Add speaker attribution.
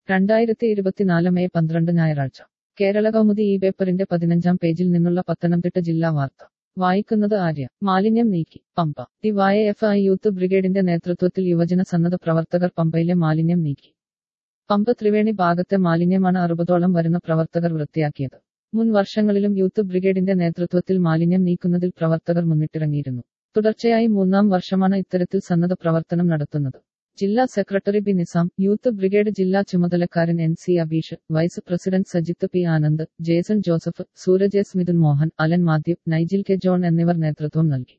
Speaker 1: രണ്ടായിരത്തി ഇരുപത്തിനാല് മെയ് പന്ത്രണ്ട് ഞായറാഴ്ച കേരള കൗമുദി ഈ പേപ്പറിന്റെ പതിനഞ്ചാം പേജിൽ നിന്നുള്ള പത്തനംതിട്ട ജില്ലാ വാർത്ത വായിക്കുന്നത് ആര്യ മാലിന്യം നീക്കി Pampa D Y F I youth ബ്രിഗേഡിന്റെ നേതൃത്വത്തിൽ യുവജന സന്നദ്ധ പ്രവർത്തകർ പമ്പയിലെ മാലിന്യം നീക്കി പമ്പ ത്രിവേണി ഭാഗത്തെ മാലിന്യമാണ് അറുപതോളം വരുന്ന പ്രവർത്തകർ വൃത്തിയാക്കിയത് മുൻ വർഷങ്ങളിലും യൂത്ത് ബ്രിഗേഡിന്റെ നേതൃത്വത്തിൽ മാലിന്യം നീക്കുന്നതിൽ പ്രവർത്തകർ മുന്നിട്ടിറങ്ങിയിരുന്നു തുടർച്ചയായി മൂന്നാം വർഷമാണ് ഇത്തരത്തിൽ സന്നദ്ധ പ്രവർത്തനം നടത്തുന്നത് ജില്ലാ secretary B Nizam youth brigade ജില്ലാ ചുമതലക്കാരൻ N C Abeesh vice president Sajith P Anand Jason Joseph Sooraj S Mithun Mohan Alan Mathew Nigel K John എന്നിവർ നേതൃത്വം നൽകി